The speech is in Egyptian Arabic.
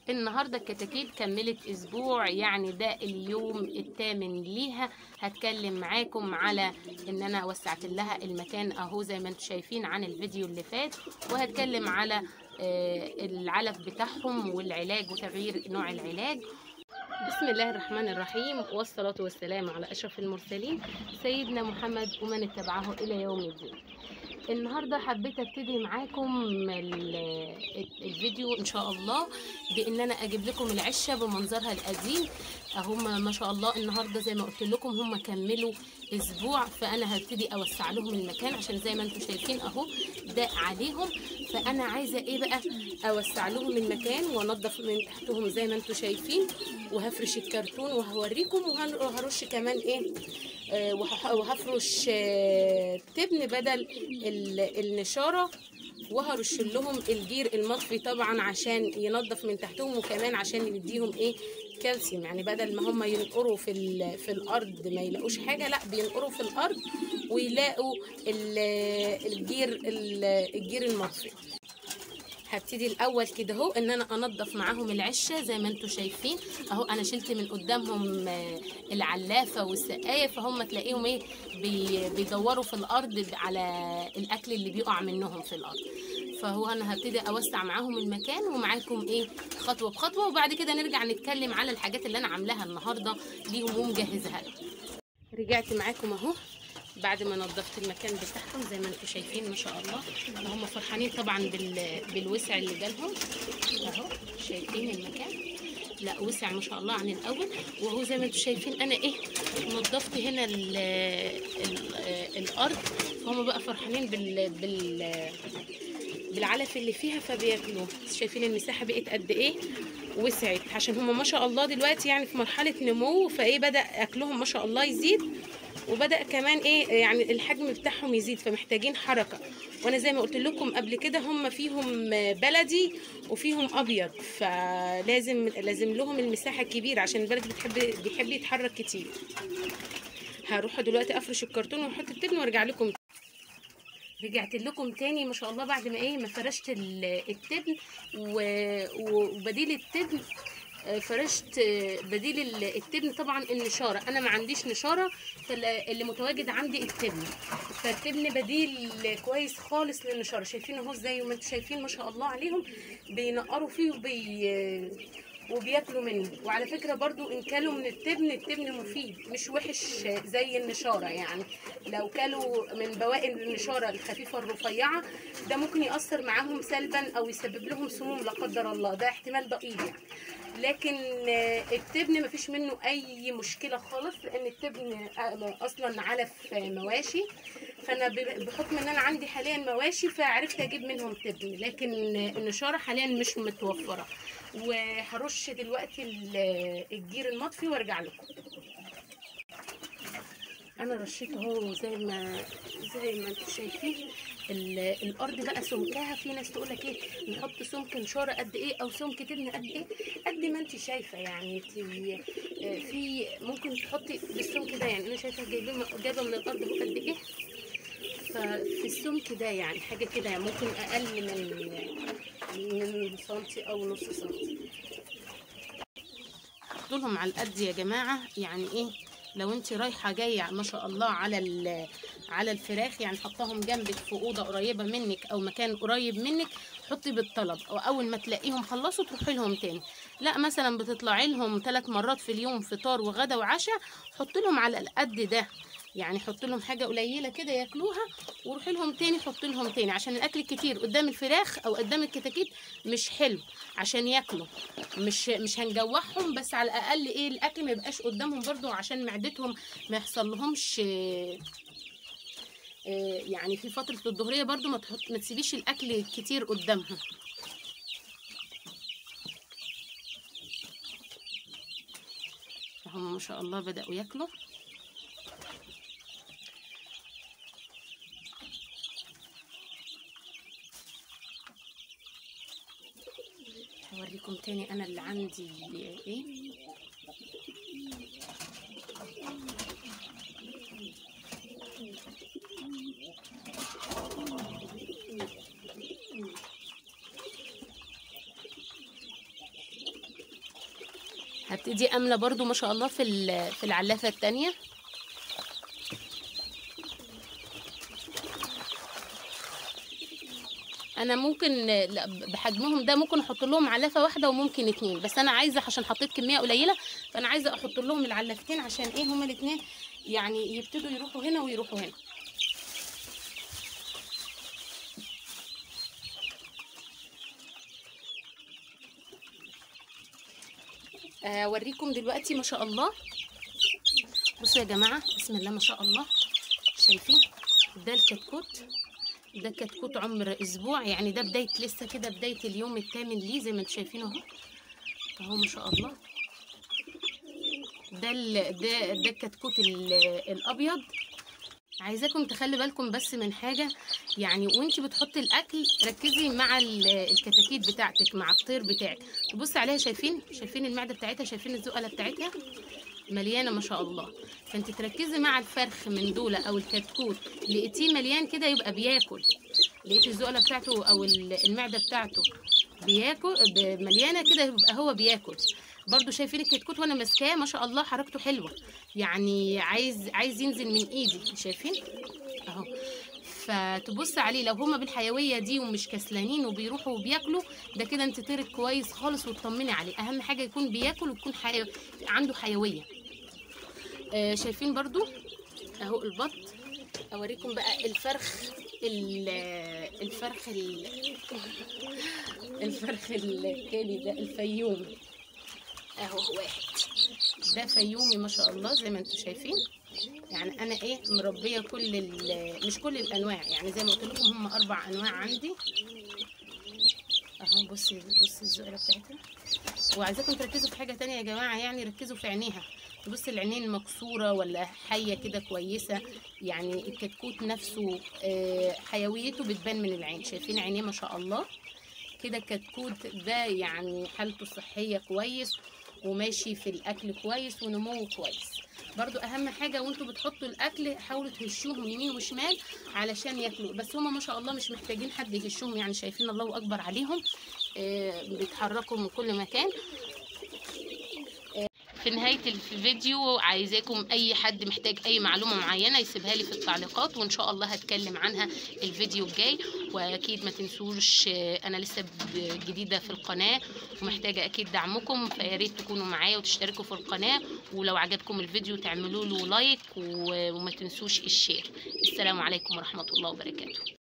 النهارده الكتاكيت كملت اسبوع يعني ده اليوم الثامن ليها هتكلم معاكم على ان انا وسعت لها المكان اهو زي ما انتم شايفين عن الفيديو اللي فات وهتكلم على آه، العلف بتاعهم والعلاج وتغيير نوع العلاج بسم الله الرحمن الرحيم والصلاة والسلام على أشرف المرسلين سيدنا محمد ومن اتبعه إلى يوم الدين النهاردة حبيت ابتدي معاكم ال- الفيديو ان شاء الله بان انا اجيب لكم العشة بمنظرها القديم هم ما شاء الله النهاردة زي ما قلت لكم هم كملوا اسبوع فانا هبتدي اوسع لهم المكان عشان زي ما انتم شايفين اهو ده عليهم فانا عايزة ايه بقى اوسع لهم المكان وانضف من تحتهم زي ما انتم شايفين وهفرش الكرتون وهوريكم وهن- وهرش كمان ايه آه، وهح- وهفرش آه، تبن بدل ال- النشاره وهرش لهم الجير المطفي طبعا عشان ينظف من تحتهم وكمان عشان يديهم ايه كالسيوم يعني بدل ما هم ينقروا في ال- في الارض ما يلاقوش حاجه لا بينقروا في الارض ويلاقوا ال- الجير ال- الجير المطفي هبتدي الاول كده اهو ان انا انضف معاهم العشه زي ما انتم شايفين اهو انا شلت من قدامهم آه، العلافه والسقايه فهم تلاقيهم ايه بي- بيدوروا في الارض على الاكل اللي بيقع منهم في الارض فهو انا هبتدي اوسع معاهم المكان ومعاكم ايه خطوه بخطوه وبعد كده نرجع نتكلم على الحاجات اللي انا عاملاها النهارده ليهم ومجهزها لهم رجعت معاكم اهو بعد ما نظفت المكان بتاعهم زي ما انتم شايفين ما شاء الله هم فرحانين طبعا بال... بالوسع اللي جالهم اهو شايفين المكان لا وسع ما شاء الله عن الاول وهو زي ما انتم شايفين انا ايه نظفت هنا ال... ال... الارض فهم بقى فرحانين بال... بال... بالعلف اللي فيها فبياكلوه شايفين المساحه بقت قد ايه وسعت عشان هم ما شاء الله دلوقتي يعني في مرحله نمو فايه بدا اكلهم ما شاء الله يزيد وبدا كمان ايه يعني الحجم بتاعهم يزيد فمحتاجين حركه وانا زي ما قلت لكم قبل كده هم فيهم بلدي وفيهم ابيض فلازم لازم لهم المساحه الكبيره عشان البلد بتحب بيحب يتحرك كتير هروح دلوقتي افرش الكرتون واحط التبن وارجع لكم رجعت لكم تاني ما شاء الله بعد ما ايه ما فرشت ال- التبن و- و- وبديل التبن آه، فرشت آه، بديل ال- التبن طبعا النشاره انا ما عنديش نشاره فاللي متواجد عندي التبن فالتبن بديل كويس خالص للنشاره شايفين اهو زي ما انتم شايفين ما شاء الله عليهم بينقروا فيه وبي وبياكلوا منه وعلى فكره برضو ان كلوا من التبن التبن مفيد مش وحش زي النشاره يعني لو كلوا من بواقي النشاره الخفيفه الرفيعه ده ممكن ياثر معاهم سلبا او يسبب لهم سموم لا قدر الله ده احتمال ضئيل يعني لكن آه، التبن مفيش منه اي مشكله خالص لان التبن آه، اصلا علف آه، مواشي فانا ب- بحكم ان انا عندي حاليا مواشي فعرفت اجيب منهم تبن لكن النشاره حاليا مش متوفره وهرش دلوقتي ال- الجير المطفي وارجع لكم انا رشيت اهو زي ما زي ما انتم شايفين ال- الارض بقى سمكها في ناس تقول لك ايه نحط سمك نشاره قد ايه او سمك تبن قد ايه قد ما انت شايفه يعني انت آه، في ممكن تحطي بالسمك ده يعني انا شايفه جايبه جايبه من الارض اهو قد ايه ففي السمك ده يعني حاجه كده يعني ممكن اقل من من سنتي او نص سنتي دولهم على القد يا جماعه يعني ايه لو انت رايحه جايه ما شاء الله على ال- على الفراخ يعني حطاهم جنبك في اوضه قريبه منك او مكان قريب منك حطي بالطلب او اول ما تلاقيهم خلصوا تروحي لهم تاني لا مثلا بتطلعي لهم ثلاث مرات في اليوم فطار وغدا وعشاء حط لهم على القد ده يعني حط لهم حاجه قليله كده ياكلوها وروحي لهم تاني حط لهم تاني عشان الاكل الكتير قدام الفراخ او قدام الكتاكيت مش حلو عشان ياكلوا مش مش هنجوعهم بس على الاقل ايه الاكل ما يبقاش قدامهم برضو عشان معدتهم ما يحصل لهمش آه، آه، يعني في فتره الظهريه برضو ما تحط ما تسيبيش الاكل كتير قدامها هم ما شاء الله بدأوا ياكلوا هوريكم تاني انا اللي عندي ايه هبتدي املى برضو ما شاء الله في ال- في العلافه التانية انا ممكن لا، بحجمهم ده ممكن احط لهم علافه واحده وممكن اتنين بس انا عايزه عشان حطيت كميه قليله فانا عايزه احط لهم العلافتين عشان ايه هما الاتنين يعني يبتدوا يروحوا هنا ويروحوا هنا اوريكم دلوقتي ما شاء الله بصوا يا جماعه بسم الله ما شاء الله شايفين ده الكتكوت ده كتكوت عمر اسبوع يعني ده بدايه لسه كده بدايه اليوم الثامن ليه زي ما انتم شايفين اهو اهو ما شاء الله ده ال... ده ده الكتكوت ال... الابيض عايزاكم تخلي بالكم بس من حاجه يعني وانت بتحطي الاكل ركزي مع ال- الكتاكيت بتاعتك مع الطير بتاعك تبصي عليها شايفين شايفين المعده بتاعتها شايفين الزقله بتاعتها مليانه ما شاء الله فانت تركزي مع الفرخ من دول او الكتكوت لقيتيه مليان كده يبقى بياكل لقيتي الزقله بتاعته او ال- المعده بتاعته بياكل ب- مليانه كده يبقى هو بياكل برضو شايفين الكتكوت وانا ماسكاه ما شاء الله حركته حلوه يعني عايز عايز ينزل من ايدي شايفين اهو فتبص عليه لو هما بالحيويه دي ومش كسلانين وبيروحوا وبياكلوا ده كده انت طيرك كويس خالص وتطمني عليه اهم حاجه يكون بياكل ويكون حي... عنده حيويه آه شايفين برضو اهو البط اوريكم بقى الفرخ ال- الفرخ ال- الفرخ التاني ده الفيومي اهو واحد ده فيومي ما شاء الله زي ما انتم شايفين يعني انا ايه مربيه كل ال- مش كل الانواع يعني زي ما قلت لكم هم اربع انواع عندي اهو بصي بصي الزقره بتاعتها وعايزاكم تركزوا في حاجه تانية يا جماعه يعني ركزوا في عينيها بصي العينين مكسوره ولا حيه كده كويسه يعني الكتكوت نفسه آه، حيويته بتبان من العين شايفين عينيه ما شاء الله كده الكتكوت ده يعني حالته الصحيه كويس وماشي في الاكل كويس ونموه كويس برضو اهم حاجه وانتوا بتحطوا الاكل حاولوا تهشوهم يمين وشمال علشان ياكلوا بس هما ما شاء الله مش محتاجين حد يهشهم يعني شايفين الله اكبر عليهم آه، بيتحركوا من كل مكان في نهاية الفيديو عايزاكم أي حد محتاج أي معلومة معينة يسيبها لي في التعليقات وإن شاء الله هتكلم عنها الفيديو الجاي وأكيد ما تنسوش آه، أنا لسه ب- جديدة في القناة ومحتاجة أكيد دعمكم فياريت تكونوا معايا وتشتركوا في القناة ولو عجبكم الفيديو تعملوا له لايك و- وما تنسوش الشير السلام عليكم ورحمة الله وبركاته